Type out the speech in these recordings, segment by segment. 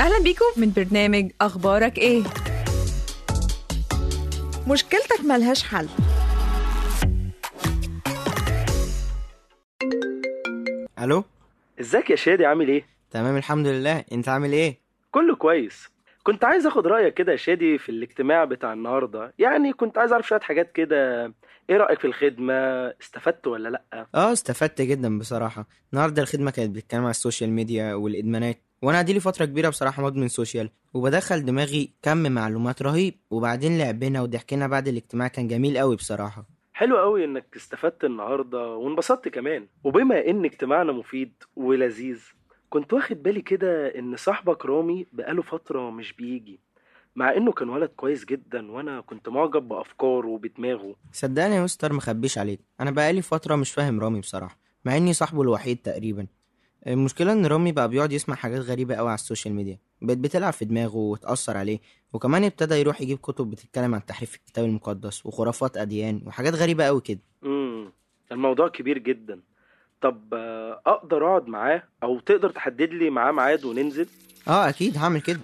أهلا بيكم من برنامج أخبارك إيه؟ مشكلتك ملهاش حل الو ازيك يا شادي عامل ايه؟ تمام الحمد لله انت عامل ايه كله كويس كنت عايز اخد رايك كده يا شادي في الاجتماع بتاع النهارده يعني كنت عايز اعرف شويه حاجات كده ايه رايك في الخدمه استفدت ولا لا اه استفدت جدا بصراحه النهارده الخدمه كانت بتتكلم على السوشيال ميديا والادمانات وانا دي لي فتره كبيره بصراحه مدمن سوشيال وبدخل دماغي كم معلومات رهيب وبعدين لعبنا وضحكنا بعد الاجتماع كان جميل قوي بصراحه حلو قوي انك استفدت النهارده وانبسطت كمان وبما ان اجتماعنا مفيد ولذيذ كنت واخد بالي كده ان صاحبك رامي بقاله فتره مش بيجي مع انه كان ولد كويس جدا وانا كنت معجب بافكاره وبدماغه صدقني يا مستر مخبيش عليك انا بقالي فتره مش فاهم رامي بصراحه مع اني صاحبه الوحيد تقريبا المشكله ان رامي بقى بيقعد يسمع حاجات غريبه قوي على السوشيال ميديا بقت بتلعب في دماغه وتاثر عليه وكمان ابتدى يروح يجيب كتب بتتكلم عن تحريف الكتاب المقدس وخرافات اديان وحاجات غريبه قوي كده امم الموضوع كبير جدا طب آه، اقدر اقعد معاه او تقدر تحدد لي معاه ميعاد وننزل اه اكيد هعمل كده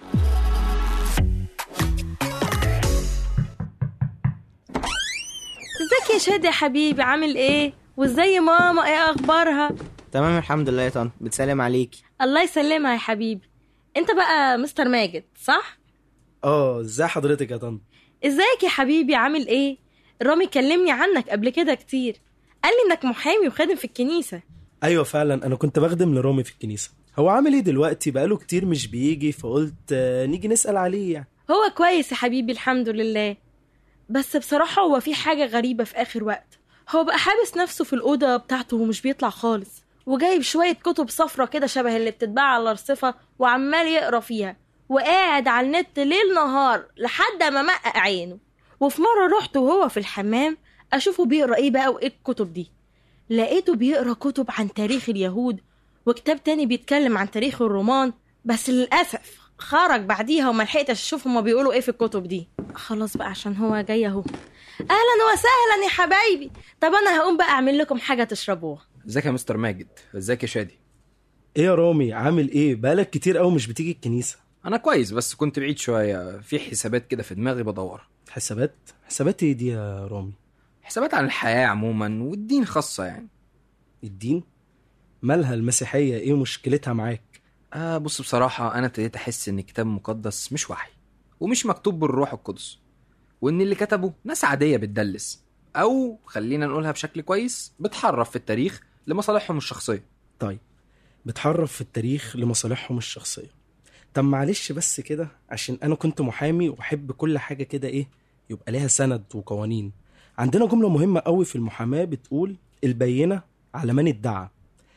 ازيك يا شادي يا حبيبي عامل ايه وازاي ماما ايه اخبارها تمام الحمد لله يا طنط بتسلم عليكي الله يسلمها يا حبيبي انت بقى مستر ماجد صح اه ازاي حضرتك يا طنط ازيك يا حبيبي عامل ايه رامي كلمني عنك قبل كده كتير قال لي انك محامي وخادم في الكنيسه ايوه فعلا انا كنت بخدم لرامي في الكنيسه هو عامل ايه دلوقتي بقاله كتير مش بيجي فقلت آه، نيجي نسال عليه يعني هو كويس يا حبيبي الحمد لله بس بصراحة هو في حاجة غريبة في آخر وقت هو بقى حابس نفسه في الأوضة بتاعته ومش بيطلع خالص وجايب شوية كتب صفرة كده شبه اللي بتتباع على الرصفة وعمال يقرا فيها وقاعد على النت ليل نهار لحد ما مقق عينه وفي مرة رحت وهو في الحمام أشوفه بيقرا إيه بقى وإيه الكتب دي لقيته بيقرا كتب عن تاريخ اليهود وكتاب تاني بيتكلم عن تاريخ الرومان بس للأسف خرج بعديها وما لحقتش اشوف هما بيقولوا ايه في الكتب دي خلاص بقى عشان هو جاي اهو اهلا وسهلا يا حبايبي طب انا هقوم بقى اعمل لكم حاجه تشربوها ازيك يا مستر ماجد ازيك يا شادي ايه يا رامي عامل ايه بقالك كتير قوي مش بتيجي الكنيسه انا كويس بس كنت بعيد شويه في حسابات كده في دماغي بدور حسابات حسابات ايه دي يا رامي حسابات عن الحياه عموما والدين خاصه يعني الدين مالها المسيحيه ايه مشكلتها معاك آه بص بصراحه انا ابتديت احس ان الكتاب المقدس مش وحي ومش مكتوب بالروح القدس وان اللي كتبه ناس عاديه بتدلس او خلينا نقولها بشكل كويس بتحرف في التاريخ لمصالحهم الشخصيه طيب بتحرف في التاريخ لمصالحهم الشخصيه طب معلش بس كده عشان انا كنت محامي واحب كل حاجه كده ايه يبقى ليها سند وقوانين عندنا جمله مهمه قوي في المحاماه بتقول البينه على من ادعى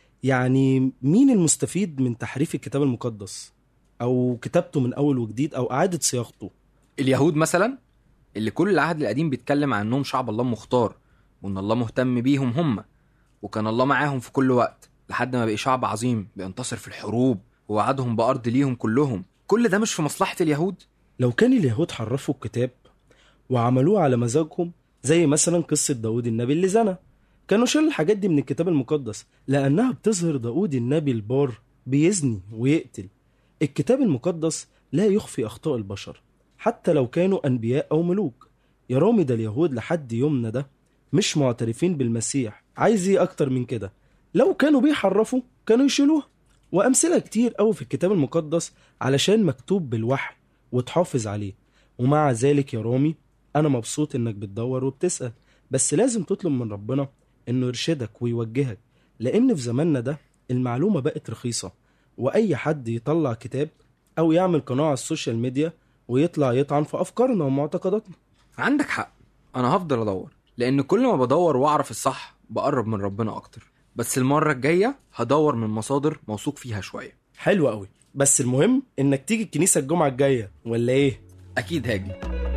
يعني مين المستفيد من تحريف الكتاب المقدس او كتابته من اول وجديد او اعاده صياغته اليهود مثلا اللي كل العهد القديم بيتكلم عن انهم شعب الله مختار وان الله مهتم بيهم هم وكان الله معاهم في كل وقت لحد ما بقي شعب عظيم بينتصر في الحروب ووعدهم بأرض ليهم كلهم كل ده مش في مصلحة اليهود لو كان اليهود حرفوا الكتاب وعملوه على مزاجهم زي مثلا قصة داود النبي اللي زنى كانوا شالوا الحاجات دي من الكتاب المقدس لأنها بتظهر داود النبي البار بيزني ويقتل الكتاب المقدس لا يخفي أخطاء البشر حتى لو كانوا أنبياء أو ملوك يا رامي ده اليهود لحد يومنا ده مش معترفين بالمسيح عايز ايه أكتر من كده لو كانوا بيحرفوا كانوا يشيلوها وأمثلة كتير أوي في الكتاب المقدس علشان مكتوب بالوحي وتحافظ عليه ومع ذلك يا رامي أنا مبسوط إنك بتدور وبتسأل بس لازم تطلب من ربنا إنه يرشدك ويوجهك لأن في زماننا ده المعلومة بقت رخيصة وأي حد يطلع كتاب أو يعمل قناة على السوشيال ميديا ويطلع يطعن في أفكارنا ومعتقداتنا عندك حق انا هفضل ادور لان كل ما بدور واعرف الصح بقرب من ربنا اكتر بس المرة الجاية هدور من مصادر موثوق فيها شوية حلو قوي بس المهم إنك تيجي الكنيسة الجمعة الجاية ولا إيه؟ اكيد هاجي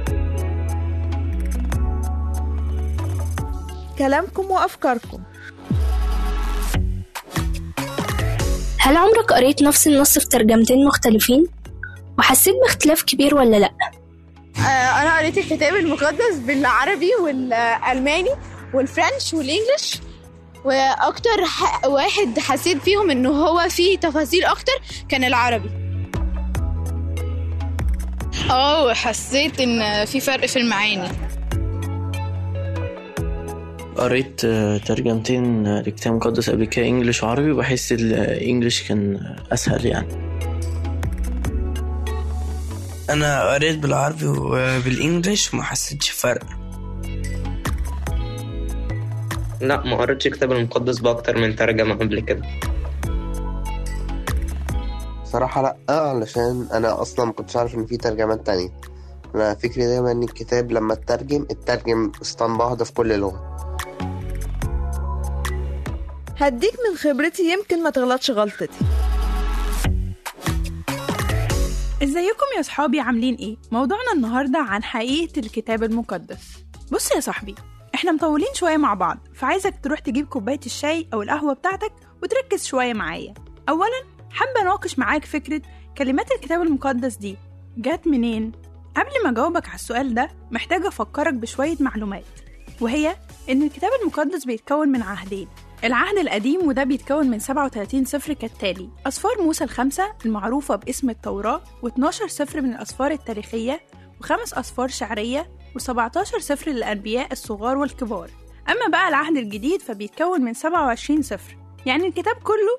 كلامكم وأفكاركم هل عمرك قريت نفس النص في ترجمتين مختلفين؟ وحسيت باختلاف كبير ولا لأ؟ آه، انا قريت الكتاب المقدس بالعربي والالماني والفرنش والانجليش واكتر ح- واحد حسيت فيهم انه هو فيه تفاصيل اكتر كان العربي اه حسيت ان في فرق في المعاني قريت آه، ترجمتين آه، لكتاب مقدس قبل كده انجليش وعربي وبحس الانجليش كان اسهل يعني انا قريت بالعربي وبالانجليش وما حسيتش فرق لا ما قريتش الكتاب المقدس بأكتر من ترجمة قبل كده صراحة لأ علشان أنا أصلا ما كنتش عارف إن في ترجمات تانية أنا فكري دايما إن الكتاب لما اترجم اترجم اسطمبة واحدة في كل لغة هديك من خبرتي يمكن ما تغلطش غلطتي ازيكم يا صحابي عاملين ايه؟ موضوعنا النهاردة عن حقيقة الكتاب المقدس بص يا صاحبي احنا مطولين شوية مع بعض فعايزك تروح تجيب كوباية الشاي أو القهوة بتاعتك وتركز شوية معايا أولا حابة أناقش معاك فكرة كلمات الكتاب المقدس دي جت منين؟ قبل ما أجاوبك على السؤال ده محتاجة أفكرك بشوية معلومات وهي إن الكتاب المقدس بيتكون من عهدين العهد القديم وده بيتكون من 37 سفر كالتالي أسفار موسى الخمسة المعروفة باسم التوراة و12 سفر من الأسفار التاريخية وخمس أسفار شعرية و17 سفر للأنبياء الصغار والكبار أما بقى العهد الجديد فبيتكون من 27 سفر يعني الكتاب كله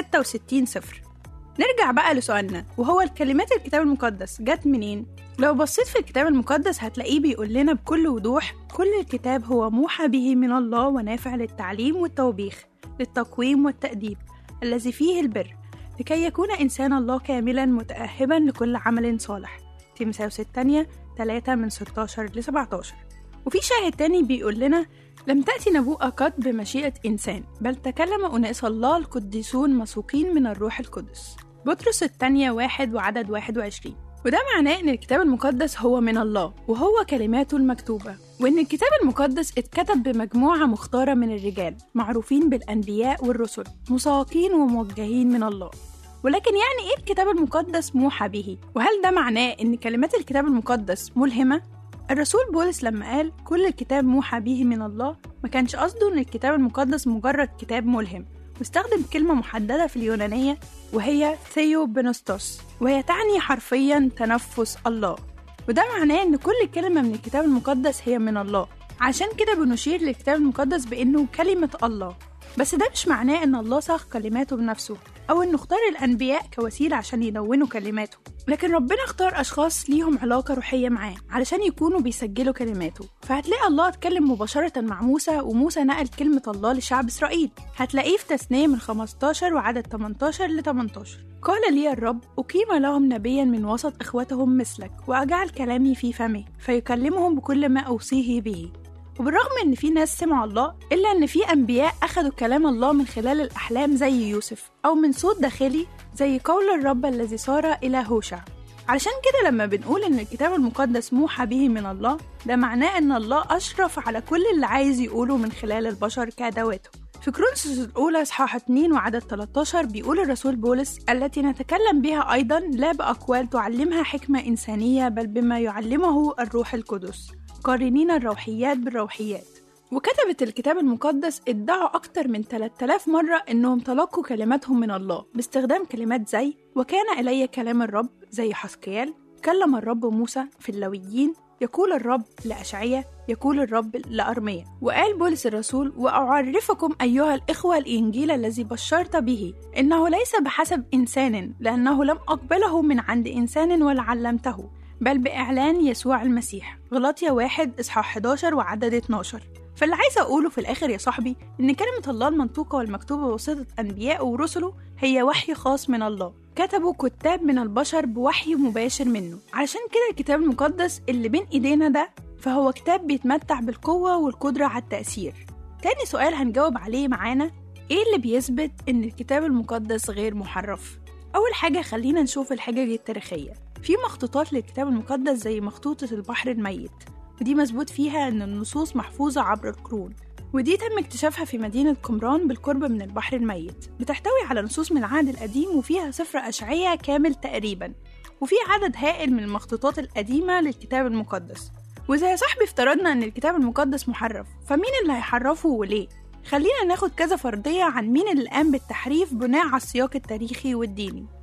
66 سفر نرجع بقى لسؤالنا وهو الكلمات الكتاب المقدس جت منين؟ لو بصيت في الكتاب المقدس هتلاقيه بيقول لنا بكل وضوح كل الكتاب هو موحى به من الله ونافع للتعليم والتوبيخ للتقويم والتأديب الذي فيه البر لكي يكون إنسان الله كاملا متأهبا لكل عمل صالح تيموثاوس الثانية 3 من 16 ل 17 وفي شاهد تاني بيقول لنا لم تأتي نبوءة قط بمشيئة إنسان بل تكلم أناس الله القديسون مسوقين من الروح القدس بطرس الثانية واحد وعدد 21 وده معناه إن الكتاب المقدس هو من الله وهو كلماته المكتوبة وإن الكتاب المقدس اتكتب بمجموعة مختارة من الرجال معروفين بالأنبياء والرسل مساقين وموجهين من الله ولكن يعني إيه الكتاب المقدس موحى به؟ وهل ده معناه إن كلمات الكتاب المقدس ملهمة؟ الرسول بولس لما قال كل الكتاب موحى به من الله ما كانش قصده إن الكتاب المقدس مجرد كتاب ملهم واستخدم كلمة محددة في اليونانية وهي ثيو بنستوس وهي تعني حرفيا تنفس الله وده معناه إن كل كلمة من الكتاب المقدس هي من الله عشان كده بنشير للكتاب المقدس بإنه كلمة الله بس ده مش معناه إن الله صاغ كلماته بنفسه أو إنه اختار الأنبياء كوسيلة عشان يدونوا كلماته لكن ربنا اختار أشخاص ليهم علاقة روحية معاه علشان يكونوا بيسجلوا كلماته فهتلاقي الله اتكلم مباشرة مع موسى وموسى نقل كلمة الله لشعب إسرائيل هتلاقيه في تثنية من 15 وعدد 18 ل 18 قال لي الرب أقيم لهم نبيا من وسط إخوتهم مثلك وأجعل كلامي في فمه فيكلمهم بكل ما أوصيه به وبالرغم ان في ناس سمعوا الله الا ان في انبياء اخذوا كلام الله من خلال الاحلام زي يوسف او من صوت داخلي زي قول الرب الذي صار الى هوشع علشان كده لما بنقول ان الكتاب المقدس موحى به من الله ده معناه ان الله اشرف على كل اللي عايز يقوله من خلال البشر كادواته في كرونسوس الأولى إصحاح 2 وعدد 13 بيقول الرسول بولس التي نتكلم بها أيضا لا بأقوال تعلمها حكمة إنسانية بل بما يعلمه الروح القدس قارنين الروحيات بالروحيات وكتبت الكتاب المقدس ادعوا أكتر من 3000 مرة إنهم تلقوا كلماتهم من الله باستخدام كلمات زي وكان إلي كلام الرب زي حسقيال كلم الرب موسى في اللويين يقول الرب لأشعية يقول الرب لأرمية وقال بولس الرسول وأعرفكم أيها الإخوة الإنجيل الذي بشرت به إنه ليس بحسب إنسان لأنه لم أقبله من عند إنسان ولا علمته بل بإعلان يسوع المسيح غلاطيا واحد إصحاح 11 وعدد 12 فاللي عايزة أقوله في الآخر يا صاحبي إن كلمة الله المنطوقة والمكتوبة بواسطة أنبياء ورسله هي وحي خاص من الله كتبوا كتاب من البشر بوحي مباشر منه علشان كده الكتاب المقدس اللي بين إيدينا ده فهو كتاب بيتمتع بالقوة والقدرة على التأثير تاني سؤال هنجاوب عليه معانا إيه اللي بيثبت إن الكتاب المقدس غير محرف؟ أول حاجة خلينا نشوف الحجج التاريخية في مخطوطات للكتاب المقدس زي مخطوطة البحر الميت ودي مثبوت فيها إن النصوص محفوظة عبر القرون ودي تم اكتشافها في مدينة قمران بالقرب من البحر الميت بتحتوي على نصوص من العهد القديم وفيها سفر أشعية كامل تقريبا وفي عدد هائل من المخطوطات القديمة للكتاب المقدس وزي يا صاحبي افترضنا ان الكتاب المقدس محرف فمين اللي هيحرفه وليه خلينا ناخد كذا فرضية عن مين اللي قام بالتحريف بناء على السياق التاريخي والديني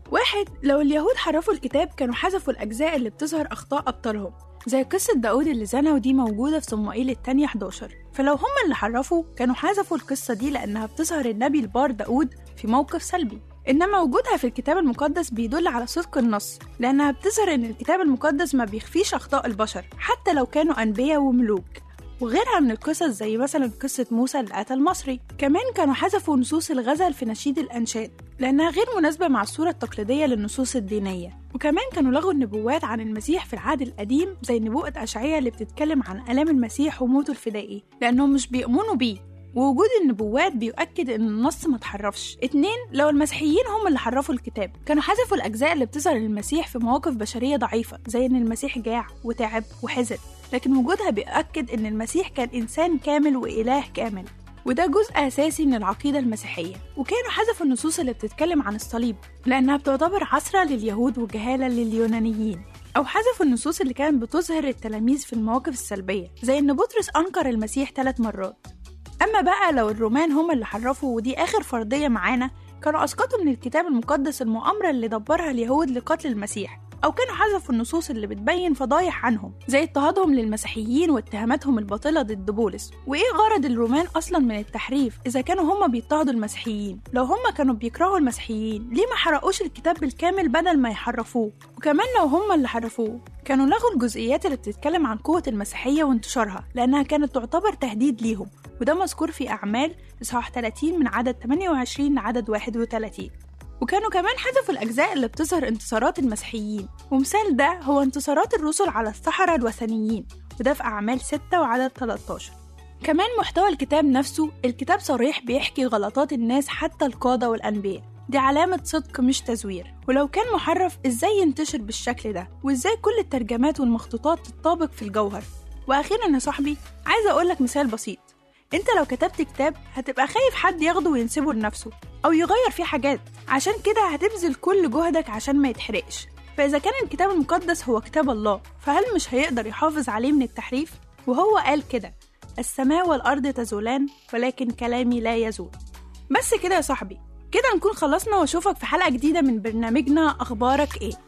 واحد لو اليهود حرفوا الكتاب كانوا حذفوا الأجزاء اللي بتظهر أخطاء أبطالهم زي قصة داود اللي زنى ودي موجودة في صموئيل التانية 11 فلو هم اللي حرفوا كانوا حذفوا القصة دي لأنها بتظهر النبي البار داود في موقف سلبي إنما وجودها في الكتاب المقدس بيدل على صدق النص لأنها بتظهر إن الكتاب المقدس ما بيخفيش أخطاء البشر حتى لو كانوا أنبياء وملوك وغيرها من القصص زي مثلا قصة موسى اللي قتل مصري كمان كانوا حذفوا نصوص الغزل في نشيد الأنشاد لأنها غير مناسبة مع الصورة التقليدية للنصوص الدينية وكمان كانوا لغوا النبوات عن المسيح في العهد القديم زي نبوءة أشعية اللي بتتكلم عن آلام المسيح وموته الفدائي لأنهم مش بيؤمنوا بيه ووجود النبوات بيؤكد ان النص ما اتحرفش اتنين لو المسيحيين هم اللي حرفوا الكتاب كانوا حذفوا الاجزاء اللي بتظهر المسيح في مواقف بشريه ضعيفه زي ان المسيح جاع وتعب وحزن لكن وجودها بيؤكد ان المسيح كان انسان كامل واله كامل وده جزء أساسي من العقيدة المسيحية وكانوا حذفوا النصوص اللي بتتكلم عن الصليب لأنها بتعتبر عثرة لليهود وجهالة لليونانيين أو حذفوا النصوص اللي كانت بتظهر التلاميذ في المواقف السلبية زي إن بطرس أنكر المسيح ثلاث مرات أما بقى لو الرومان هم اللي حرفوا ودي آخر فرضية معانا كانوا أسقطوا من الكتاب المقدس المؤامرة اللي دبرها اليهود لقتل المسيح أو كانوا حذفوا النصوص اللي بتبين فضايح عنهم زي اضطهادهم للمسيحيين واتهاماتهم الباطلة ضد بولس وإيه غرض الرومان أصلا من التحريف إذا كانوا هما بيضطهدوا المسيحيين لو هما كانوا بيكرهوا المسيحيين ليه ما حرقوش الكتاب بالكامل بدل ما يحرفوه وكمان لو هما اللي حرفوه كانوا لغوا الجزئيات اللي بتتكلم عن قوة المسيحية وانتشارها لأنها كانت تعتبر تهديد ليهم وده مذكور في أعمال إصحاح 30 من عدد 28 لعدد 31 وكانوا كمان حذفوا الأجزاء اللي بتظهر انتصارات المسيحيين ومثال ده هو انتصارات الرسل على السحرة الوثنيين وده في أعمال 6 وعدد 13 كمان محتوى الكتاب نفسه الكتاب صريح بيحكي غلطات الناس حتى القادة والأنبياء دي علامة صدق مش تزوير ولو كان محرف ازاي ينتشر بالشكل ده وازاي كل الترجمات والمخطوطات تتطابق في الجوهر واخيرا يا صاحبي عايزه اقولك مثال بسيط انت لو كتبت كتاب هتبقى خايف حد ياخده وينسبه لنفسه او يغير فيه حاجات عشان كده هتبذل كل جهدك عشان ما يتحرقش فاذا كان الكتاب المقدس هو كتاب الله فهل مش هيقدر يحافظ عليه من التحريف وهو قال كده السماء والارض تزولان ولكن كلامي لا يزول بس كده يا صاحبي كده نكون خلصنا واشوفك في حلقه جديده من برنامجنا اخبارك ايه